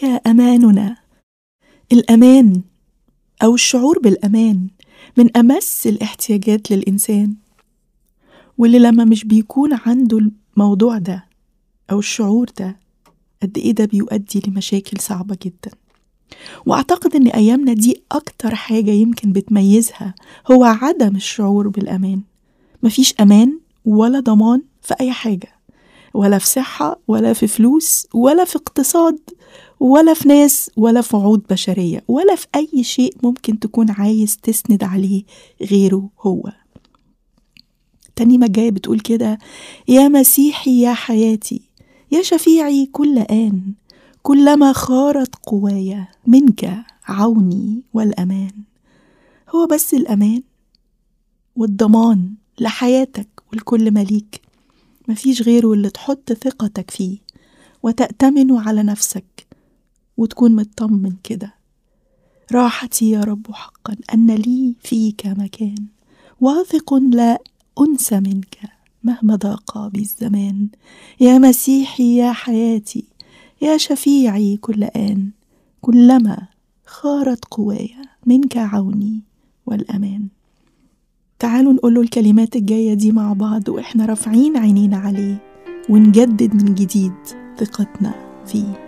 أماننا الأمان أو الشعور بالأمان من أمس الاحتياجات للإنسان واللي لما مش بيكون عنده الموضوع ده أو الشعور ده قد إيه ده بيؤدي لمشاكل صعبة جدا وأعتقد إن أيامنا دي أكتر حاجة يمكن بتميزها هو عدم الشعور بالأمان مفيش أمان ولا ضمان في أي حاجة ولا في صحة ولا في فلوس ولا في اقتصاد ولا في ناس ولا في وعود بشرية ولا في أي شيء ممكن تكون عايز تسند عليه غيره هو تاني الجاية بتقول كده يا مسيحي يا حياتي يا شفيعي كل آن كلما خارت قوايا منك عوني والأمان هو بس الأمان والضمان لحياتك ولكل مليك مفيش غيره اللي تحط ثقتك فيه وتأتمن على نفسك وتكون مطمن كده راحتي يا رب حقا أن لي فيك مكان واثق لا أنسى منك مهما ضاق بي الزمان يا مسيحي يا حياتي يا شفيعي كل آن كلما خارت قوايا منك عوني والأمان تعالوا نقوله الكلمات الجاية دي مع بعض وإحنا رافعين عينينا عليه ونجدد من جديد ثقتنا فيه